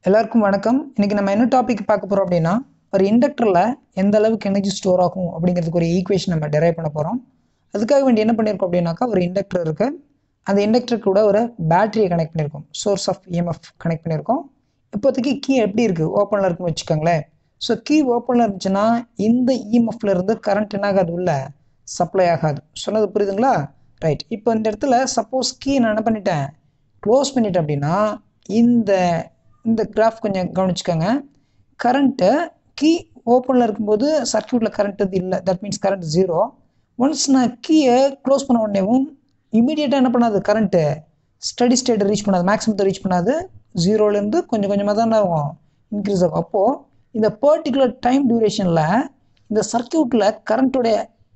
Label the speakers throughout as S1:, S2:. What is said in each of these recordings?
S1: எல்லாருக்கும் வணக்கம் இன்னைக்கு நம்ம என்ன டாபிக் பார்க்க போறோம் அப்படின்னா ஒரு இண்டக்டரில் எந்த அளவுக்கு எனர்ஜி ஸ்டோர் ஆகும் அப்படிங்கிறதுக்கு ஒரு ஈக்குவேஷன் நம்ம டெரைவ் பண்ண போகிறோம் அதுக்காக வேண்டி என்ன பண்ணியிருக்கோம் அப்படின்னாக்கா ஒரு இண்டக்டர் இருக்கு அந்த இண்டக்டர் கூட ஒரு பேட்டரியை கனெக்ட் பண்ணியிருக்கோம் சோர்ஸ் ஆஃப் இஎம்எஃப் கனெக்ட் பண்ணியிருக்கோம் இப்போதைக்கு கீ எப்படி இருக்குது ஓப்பனில் இருக்குன்னு வச்சுக்கோங்களேன் ஸோ கீ ஓப்பனில் இருந்துச்சுன்னா இந்த இஎம்எஃப்ல இருந்து கரண்ட் என்ன ஆகாது உள்ள சப்ளை ஆகாது சொன்னது புரியுதுங்களா ரைட் இப்போ இந்த இடத்துல சப்போஸ் கீ நான் என்ன பண்ணிட்டேன் க்ளோஸ் பண்ணிட்டேன் அப்படின்னா இந்த இந்த கிராஃப் கொஞ்சம் கவனிச்சுக்கோங்க கரண்ட்டு கீ ஓப்பனில் இருக்கும்போது சர்க்யூட்டில் கரண்ட் இது இல்லை that means current zero once நான் கீயை க்ளோஸ் பண்ண உடனேவும் இமீடியட்டாக என்ன பண்ணாது கரண்ட்டு ஸ்டடி ஸ்டேட்டை ரீச் பண்ணாது மேக்ஸிமத்தை ரீச் பண்ணாது ஜீரோலேருந்து கொஞ்சம் கொஞ்சமாக தான் ஆகும் இன்க்ரீஸ் ஆகும் அப்போது இந்த பர்டிகுலர் டைம் டியூரேஷனில் இந்த சர்க்யூட்டில் கரண்ட்டோடைய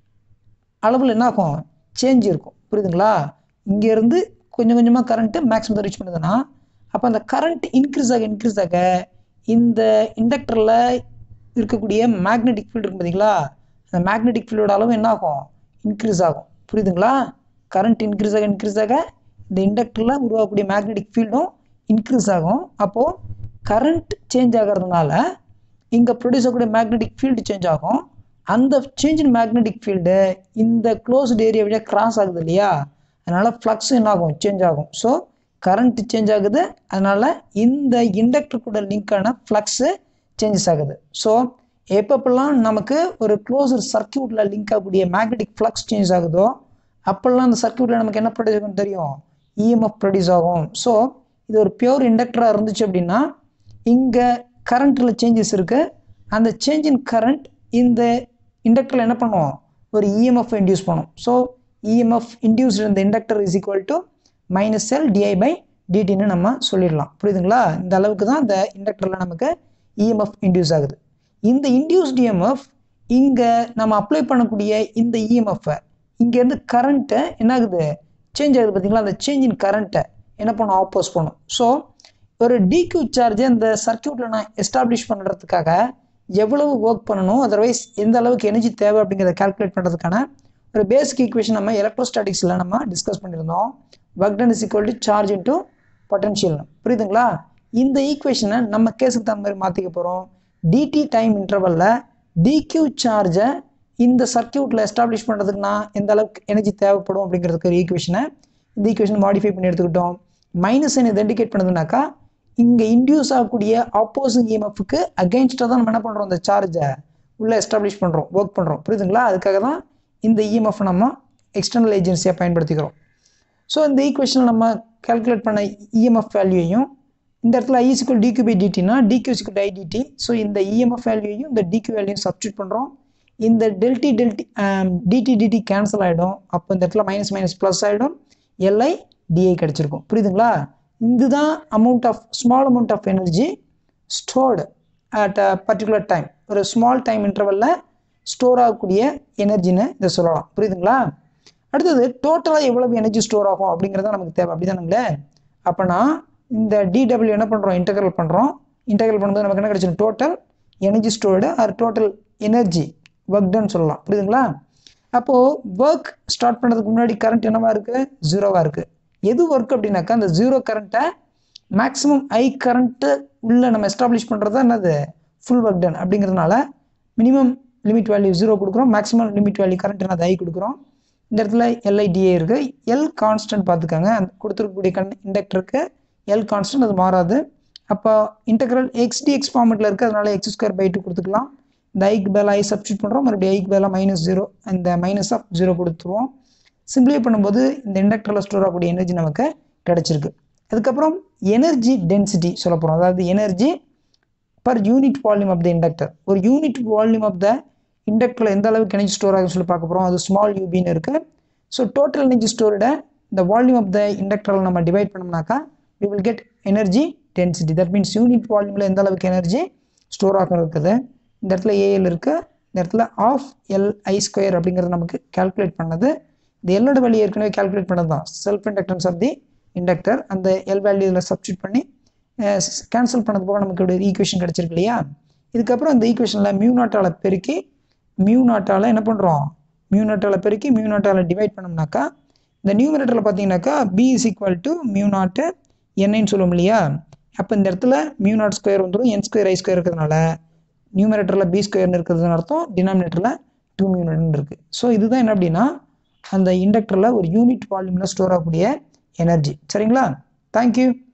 S1: அளவில் என்ன ஆகும் சேஞ்ச் இருக்கும் புரியுதுங்களா இங்கேருந்து கொஞ்சம் கொஞ்சமாக கரண்ட்டு மேக்ஸிமம் ரீச் பண்ணுதுன்னா அப்போ அந்த கரண்ட் இன்க்ரீஸ் ஆக இன்க்ரீஸ் ஆக இந்த இண்டக்டரில் இருக்கக்கூடிய மேக்னெட்டிக் ஃபீல்டு இருக்கும் பார்த்தீங்களா அந்த மேக்னெட்டிக் ஃபீல்டோட அளவு என்ன ஆகும் இன்க்ரீஸ் ஆகும் புரியுதுங்களா கரண்ட் இன்க்ரீஸ் ஆக இன்க்ரீஸ் ஆக இந்த இண்டக்டரில் உருவாகக்கூடிய மேக்னெட்டிக் ஃபீல்டும் இன்க்ரீஸ் ஆகும் அப்போது கரண்ட் சேஞ்ச் ஆகிறதுனால இங்கே ப்ரொடியூஸ் ஆகக்கூடிய மேக்னெட்டிக் ஃபீல்டு சேஞ்ச் ஆகும் அந்த சேஞ்ச் இன் மேக்னெட்டிக் ஃபீல்டு இந்த க்ளோஸ்டு ஏரியா வழியாக கிராஸ் ஆகுது இல்லையா அதனால் ஃப்ளக்ஸ் என்ன ஆகும் சேஞ்ச் ஆகும் ஸோ கரண்ட் சேஞ்ச் ஆகுது அதனால் இந்த இண்டக்டர் கூட லிங்கான ஃப்ளக்ஸு சேஞ்சஸ் ஆகுது ஸோ எப்பப்பெல்லாம் நமக்கு ஒரு க்ளோசர் சர்க்கியூட்டில் லிங்க் ஆகக்கூடிய மேக்னெட்டிக் ஃப்ளக்ஸ் சேஞ்ச் ஆகுதோ அப்போல்லாம் அந்த சர்க்கியூட்டில் நமக்கு என்ன ப்ரொடியூஸ் ஆகும் தெரியும் இஎம்எஃப் ப்ரொடியூஸ் ஆகும் ஸோ இது ஒரு பியூர் இண்டக்டராக இருந்துச்சு அப்படின்னா இங்கே கரண்ட்டில் சேஞ்சஸ் இருக்குது அந்த சேஞ்ச் இன் கரண்ட் இந்த இண்டக்டரில் என்ன பண்ணுவோம் ஒரு இஎம்எஃப் இன்டியூஸ் பண்ணும் ஸோ இஎம்எஃப் இன்டியூஸ்ட் இந்த inductor is equal to minus L dI by டிடின்னு நம்ம சொல்லிடலாம் புரியுதுங்களா இந்த அளவுக்கு தான் இந்த இண்டக்டரில் நமக்கு இஎம்எஃப் இன்டியூஸ் ஆகுது இந்த இன்டியூஸ்ட் இஎம்எஃப் இங்கே நம்ம அப்ளை பண்ணக்கூடிய இந்த இஎம்எஃப்பை இங்கேருந்து கரண்ட்டை என்ன ஆகுது சேஞ்ச் ஆகுது பார்த்தீங்களா அந்த சேஞ்ச் இன் கரண்ட்டை என்ன பண்ணும் ஆப்போஸ் பண்ணும் ஸோ ஒரு டிக்யூ சார்ஜை இந்த சர்க்கியூட்டில் நான் எஸ்டாப்ளிஷ் பண்ணுறதுக்காக எவ்வளவு ஒர்க் பண்ணணும் அதர்வைஸ் எந்த அளவுக்கு எனர்ஜி தேவை அப்படிங்கிறத கால்குலேட் பண்ணுறதுக்கான ஒரு பேசிக் ஈக்குவேஷன் நம்ம எலக்ட்ரோஸ்டாட்டிக்ஸில் நம்ம டிஸ்கஸ் பண்ணியிருந்தோம் work done is equal to charge into potential புரியுதுங்களா இந்த ஈக்குவேஷனை நம்ம கேஸுக்கு தகுந்த மாதிரி மாற்றிக்க போகிறோம் டிடி டைம் இன்டர்வலில் டிக்யூ சார்ஜை இந்த சர்க்கியூட்டில் எஸ்டாப்ளிஷ் பண்ணுறதுக்கு நான் எந்த அளவுக்கு எனர்ஜி தேவைப்படும் அப்படிங்கிறதுக்கு ஒரு ஈக்குவேஷனை இந்த ஈக்குவேஷன் மாடிஃபை பண்ணி எடுத்துக்கிட்டோம் மைனஸ் என்ன இண்டிகேட் பண்ணுதுனாக்கா இங்கே இன்டியூஸ் ஆகக்கூடிய ஆப்போசிங் இஎம்எஃப்க்கு அகெயின்ஸ்டாக தான் நம்ம என்ன பண்ணுறோம் இந்த சார்ஜை உள்ளே எஸ்டாப்ளிஷ் பண்ணுறோம் ஒர்க் பண்ணுறோம் புரியுதுங்களா அதுக்காக தான் இந்த இஎம்எஃப் நம்ம எக்ஸ்டர்னல் ஏஜென்சியாக பயன்படுத்திக்கிறோம் ஸோ இந்த ஈக்குவேஷனில் நம்ம கால்குலேட் பண்ண இஎம்எஃப் வேல்யூவையும் இந்த இடத்துல ஐ சிக்கல் டிக்யூ பை டிடினா டிக்யூ சிக்கல் ஐ டிடி ஸோ இந்த இஎம்எஃப் வேல்யூவையும் இந்த டிக்யூ வேல்யூயும் சப்ஸ்டியூட் பண்ணுறோம் இந்த டெல்டி டெல்டி டிடி டிடி கேன்சல் ஆகிடும் அப்போ இந்த இடத்துல மைனஸ் மைனஸ் ப்ளஸ் ஆகிடும் எல்ஐ டிஐ கிடச்சிருக்கும் புரியுதுங்களா இதுதான் amount of small amount of energy stored at a particular time ஒரு ஸ்மால் டைம் இன்டர்வலில் ஸ்டோர் ஆகக்கூடிய எனர்ஜின்னு இதை சொல்லலாம் புரியுதுங்களா அடுத்தது டோட்டலாக எவ்வளவு எனர்ஜி ஸ்டோர் ஆகும் அப்படிங்கிறத நமக்கு தேவை அப்படி தானுங்களே அப்போனா இந்த டிடபிள்யூ என்ன பண்ணுறோம் இன்டெகிரல் பண்ணுறோம் இன்டெகிரல் பண்ணும்போது நமக்கு என்ன கிடைச்சிடும் total energy stored or total energy work done சொல்லலாம் புரியுதுங்களா அப்போது ஒர்க் ஸ்டார்ட் பண்ணுறதுக்கு முன்னாடி கரண்ட் என்னவா இருக்குது ஜீரோவாக இருக்குது எது ஒர்க் அப்படின்னாக்கா அந்த ஜீரோ கரண்ட்டை மேக்ஸிமம் ஐ கரண்ட்டு உள்ளே நம்ம எஸ்டாப்ளிஷ் பண்ணுறது என்னது ஃபுல் ஒர்க் டன் அப்படிங்கிறதுனால மினிமம் லிமிட் வேல்யூ ஜீரோ கொடுக்குறோம் மேக்ஸிமம் லிமிட் வேல்யூ கரண்ட் என்னது ஐ கொடுக்குறோம் இந்த இடத்துல எல்ஐடிஏ இருக்குது எல் கான்ஸ்டன்ட் பார்த்துக்கோங்க அந்த கொடுத்துருக்கக்கூடிய கண் இண்டக்டருக்கு எல் கான்ஸ்டன்ட் அது மாறாது அப்போ இன்டெக்ரல் எக்ஸ் டிஎக்ஸ் ஃபார்மெட்டில் இருக்குது அதனால எக்ஸ் ஸ்கொயர் பை டூ கொடுத்துக்கலாம் இந்த ஐக்கு பேல ஐ சப்ஸ்டியூட் பண்ணுறோம் மறுபடியும் ஐக்கு பேல மைனஸ் ஜீரோ அந்த மைனஸ் ஆஃப் ஜீரோ கொடுத்துருவோம் சிம்பிளை பண்ணும்போது இந்த இண்டக்டரில் ஸ்டோர் ஆகக்கூடிய எனர்ஜி நமக்கு கிடச்சிருக்கு அதுக்கப்புறம் எனர்ஜி டென்சிட்டி சொல்ல போகிறோம் அதாவது energy per unit volume of the inductor ஒரு யூனிட் வால்யூம் ஆஃப் த இண்டக்டரில் எந்த அளவுக்கு எனர்ஜி ஸ்டோர் ஆகுன்னு சொல்லி பார்க்க போகிறோம் அது ஸ்மால் யூபின்னு இருக்குது ஸோ டோட்டல் எனர்ஜி ஸ்டோரோட இந்த வால்யூம் ஆஃப் த இண்டக்டரில் நம்ம டிவைட் பண்ணோம்னாக்கா we will get energy density that means unit வால்யூமில் எந்த அளவுக்கு எனர்ஜி ஸ்டோர் ஆக இருக்குது இந்த இடத்துல ஏஎல் இருக்குது இந்த இடத்துல ஆஃப் எல் ஐ ஸ்கொயர் அப்படிங்கிறது நமக்கு கால்குலேட் பண்ணது இந்த எல்லோட வேல்யூ ஏற்கனவே கால்குலேட் பண்ணது தான் self inductance of the inductor அந்த எல் வேல்யூ இதில் சப்ஸ்டியூட் பண்ணி கேன்சல் பண்ணது போக நமக்கு ஒரு ஈக்குவேஷன் கிடச்சிருக்கு இல்லையா இதுக்கப்புறம் இந்த ஈக்குவேஷனில் மியூ நாட்டால் பெருக்கி மியூ நாட்டால் என்ன பண்ணுறோம் மியூ நாட்டால் பெருக்கி மியூ நாட்டால் டிவைட் பண்ணோம்னாக்கா இந்த நியூமரேட்டரில் பார்த்தீங்கன்னாக்கா B is equal to mu naught என்னன்னு சொல்லுவோம் இல்லையா அப்போ இந்த இடத்துல மியூ நாட் ஸ்கொயர் வந்துடும் என் ஸ்கொயர் ஐ ஸ்கொயர் இருக்கிறதுனால நியூமரேட்டரில் பி ஸ்கொயர்னு இருக்கிறதுன்னு அர்த்தம் டினாமினேட்டரில் டூ மியூ நாட்னு இருக்குது ஸோ இதுதான் என்ன அப்படின்னா அந்த இண்டக்டரில் ஒரு யூனிட் வால்யூமில் ஸ்டோர் ஆகக்கூடிய எனர்ஜி சரிங்களா தேங்க்யூ